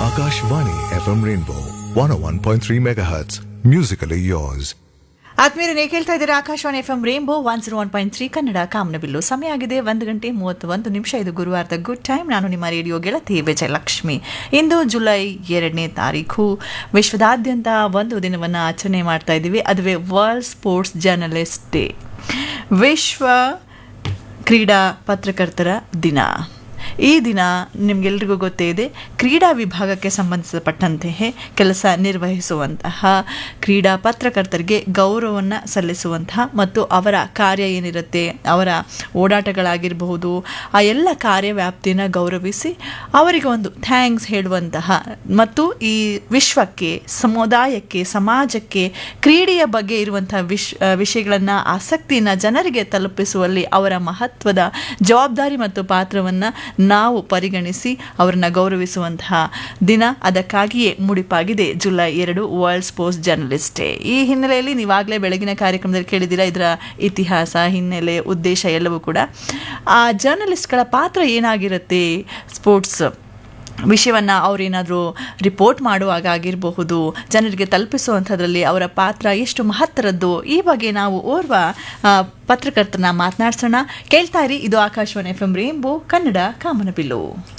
Akashvani FM Rainbow 101.3 MHz. Musically yours. ಆತ್ಮೀಯರು ನೀವು ಕೇಳ್ತಾ ಇದ್ದೀರಾ Akashvani F M rainbow one zero one point three Kannada ಕಾಮನಬಿಲ್ಲು ಸಮಯ ಆಗಿದೆ ಒಂದು ಗಂಟೆ ಮೂವತ್ತೊಂದು ನಿಮಿಷ ಇದು ಗುರುವಾರದ ಗುಡ್ ಟೈಮ್ ನಾನು ನಿಮ್ಮ ರೇಡಿಯೋ ಗೆಳತಿ ವಿಜಯಲಕ್ಷ್ಮಿ ಇಂದು ಜುಲೈ ಎರಡನೇ ತಾರೀಕು ವಿಶ್ವದಾದ್ಯಂತ ಒಂದು ದಿನವನ್ನು ಆಚರಣೆ ಮಾಡ್ತಾ ಇದ್ದೀವಿ ಅದುವೇ ವರ್ಲ್ಡ್ ಸ್ಪೋರ್ಟ್ಸ್ ಜರ್ನಲಿಸ್ಟ್ ಡೇ ವಿಶ್ವ ಕ್ರೀಡಾ ಪತ್ರಕರ್ತರ ದಿನ ಈ ದಿನ ನಿಮಗೆಲ್ರಿಗೂ ಗೊತ್ತೇ ಇದೆ ಕ್ರೀಡಾ ವಿಭಾಗಕ್ಕೆ ಸಂಬಂಧಿಸಪಟ್ಟಂತೆ ಕೆಲಸ ನಿರ್ವಹಿಸುವಂತಹ ಕ್ರೀಡಾ ಪತ್ರಕರ್ತರಿಗೆ ಗೌರವವನ್ನು ಸಲ್ಲಿಸುವಂತಹ ಮತ್ತು ಅವರ ಕಾರ್ಯ ಏನಿರುತ್ತೆ ಅವರ ಓಡಾಟಗಳಾಗಿರಬಹುದು ಆ ಎಲ್ಲ ಕಾರ್ಯವ್ಯಾಪ್ತಿನ ಗೌರವಿಸಿ ಅವರಿಗೆ ಒಂದು ಥ್ಯಾಂಕ್ಸ್ ಹೇಳುವಂತಹ ಮತ್ತು ಈ ವಿಶ್ವಕ್ಕೆ ಸಮುದಾಯಕ್ಕೆ ಸಮಾಜಕ್ಕೆ ಕ್ರೀಡೆಯ ಬಗ್ಗೆ ಇರುವಂತಹ ವಿಶ್ ವಿಷಯಗಳನ್ನು ಆಸಕ್ತಿಯನ್ನು ಜನರಿಗೆ ತಲುಪಿಸುವಲ್ಲಿ ಅವರ ಮಹತ್ವದ ಜವಾಬ್ದಾರಿ ಮತ್ತು ಪಾತ್ರವನ್ನು ನಾವು ಪರಿಗಣಿಸಿ ಅವರನ್ನ ಗೌರವಿಸುವಂತಹ ದಿನ ಅದಕ್ಕಾಗಿಯೇ ಮುಡಿಪಾಗಿದೆ ಜುಲೈ ಎರಡು ವರ್ಲ್ಡ್ ಸ್ಪೋರ್ಟ್ಸ್ ಜರ್ನಲಿಸ್ಟ್ ಡೇ ಈ ಹಿನ್ನೆಲೆಯಲ್ಲಿ ನೀವಾಗಲೇ ಬೆಳಗಿನ ಕಾರ್ಯಕ್ರಮದಲ್ಲಿ ಕೇಳಿದ್ದೀರಾ ಇದರ ಇತಿಹಾಸ ಹಿನ್ನೆಲೆ ಉದ್ದೇಶ ಎಲ್ಲವೂ ಕೂಡ ಆ ಜರ್ನಲಿಸ್ಟ್ಗಳ ಪಾತ್ರ ಏನಾಗಿರುತ್ತೆ ಸ್ಪೋರ್ಟ್ಸ್ ವಿಷಯವನ್ನು ಅವರೇನಾದರೂ ರಿಪೋರ್ಟ್ ಮಾಡುವಾಗ ಆಗಿರಬಹುದು ಜನರಿಗೆ ತಲುಪಿಸುವಂಥದ್ರಲ್ಲಿ ಅವರ ಪಾತ್ರ ಎಷ್ಟು ಮಹತ್ತರದ್ದು ಈ ಬಗ್ಗೆ ನಾವು ಓರ್ವ ಆ, ಪತ್ರಕರ್ತನ ಮಾತನಾಡ್ಸೋಣ ಕೇಳ್ತಾ ಇರಿ ಇದು Akashvani F M rainbow Kannada ಕಾಮನಬಿಲ್ಲು